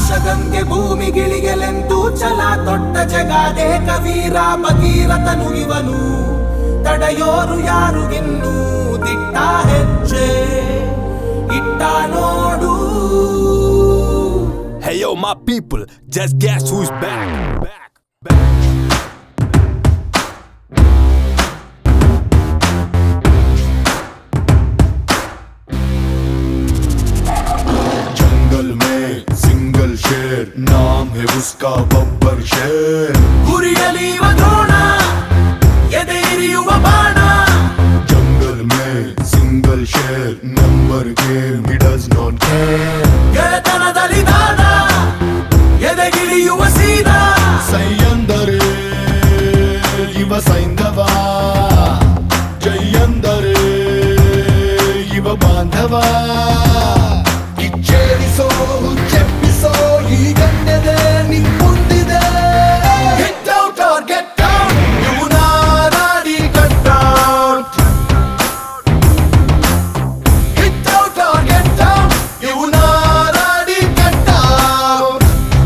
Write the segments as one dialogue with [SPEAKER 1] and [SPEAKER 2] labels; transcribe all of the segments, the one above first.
[SPEAKER 1] ಆಕಾಶಗಂಗೆ ಭೂಮಿಗಿಳಿಯಲೆಂದು ಛಲ ತೊಟ್ಟ ಜಗಾದೆ ಕವೀರ ಭಗೀರಥನು ಇವನು ತಡೆಯೋರು ಯಾರು ಇನ್ನು ದಿಟ್ಟ ಹೆಜ್ಜೆ ಇಟ್ಟ ನೋಡು
[SPEAKER 2] Hey yo, my people, just guess who's back. Back. Back.
[SPEAKER 3] जंगल में सिंगल शेर नाम है उसका बब्बर शेर
[SPEAKER 1] ಗುರಿಯಲಿಯುವ ದ್ರೋಣ ಎದೆ ಇರಿಯುವ ಬಾಣ
[SPEAKER 3] जंगल में सिंगल शेर number game he does not care
[SPEAKER 1] ಗೆಳೆತನದಲ್ಲಿ ದಾನ ಎದೆಗಿಳಿಯುವ ಸೀದಾ
[SPEAKER 3] ಸೈಯಂದರೆ ಇವ ಸೈಂಧವ ಜೈಯಂದರೆ ಇವ ಬಾಂಧವ ಕಿಚ್ಚೇರಿಸೋ ಹುಚ್ಚೆಪ್ಪಿಸೋ ಈ ಗಂಡದೆ ನಿನ್ ಮುಂದಿದೆ Get out or get down, ಇವ್ನ ನಾಡಿ cut out. Get out or get down, ಇವ್ನ ನಾಡಿ cut out.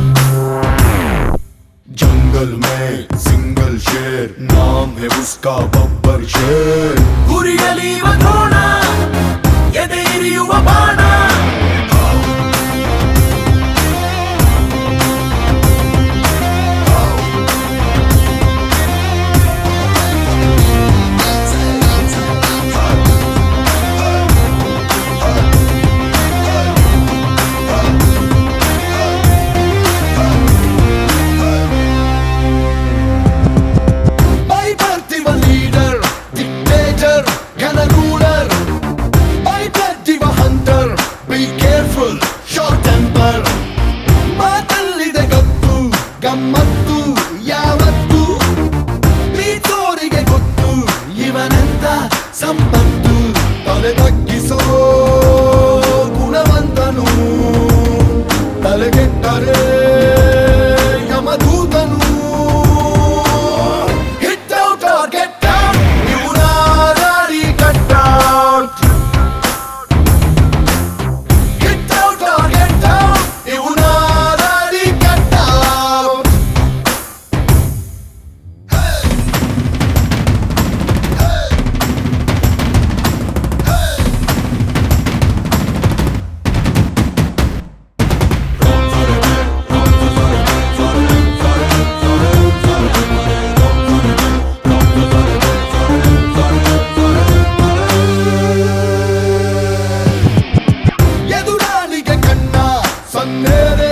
[SPEAKER 3] जंगल में सिंगल शेर नाम है उसका बब्बर शेर
[SPEAKER 1] ಗುರಿಯಲಿಯುವ ದ್ರೋಣ ಎದೆ ಇರಿಯುವ ಬಾಣ
[SPEAKER 3] My birthday a leader, dictator, can a ruler. My birthday a hunter, be careful, short temper. ಮಾತಲ್ಲಿದೆ ಗತ್ತು ಗಮ್ಮತ್ತು ಯಾವತ್ತು ಪ್ರೀತೋರಿಗೆ ಗೊತ್ತು ಇವನೆಂತ ಸಂಪತ್ತು ತಲೆ ತಗ್ಗಿಸೋ ಗುಣವಂತನು ತಲೆಗೆಟ್ಟರೆ ಯಮದೂತನು Hit out or get down, ಇವನ ದಾರಿ cut out. Hit out or get down, ಇವನ ದಾರಿ cut out. ಎದುರಾಳಿಗೆ ಕಣ್ಣ ಸನ್ನೇರೆ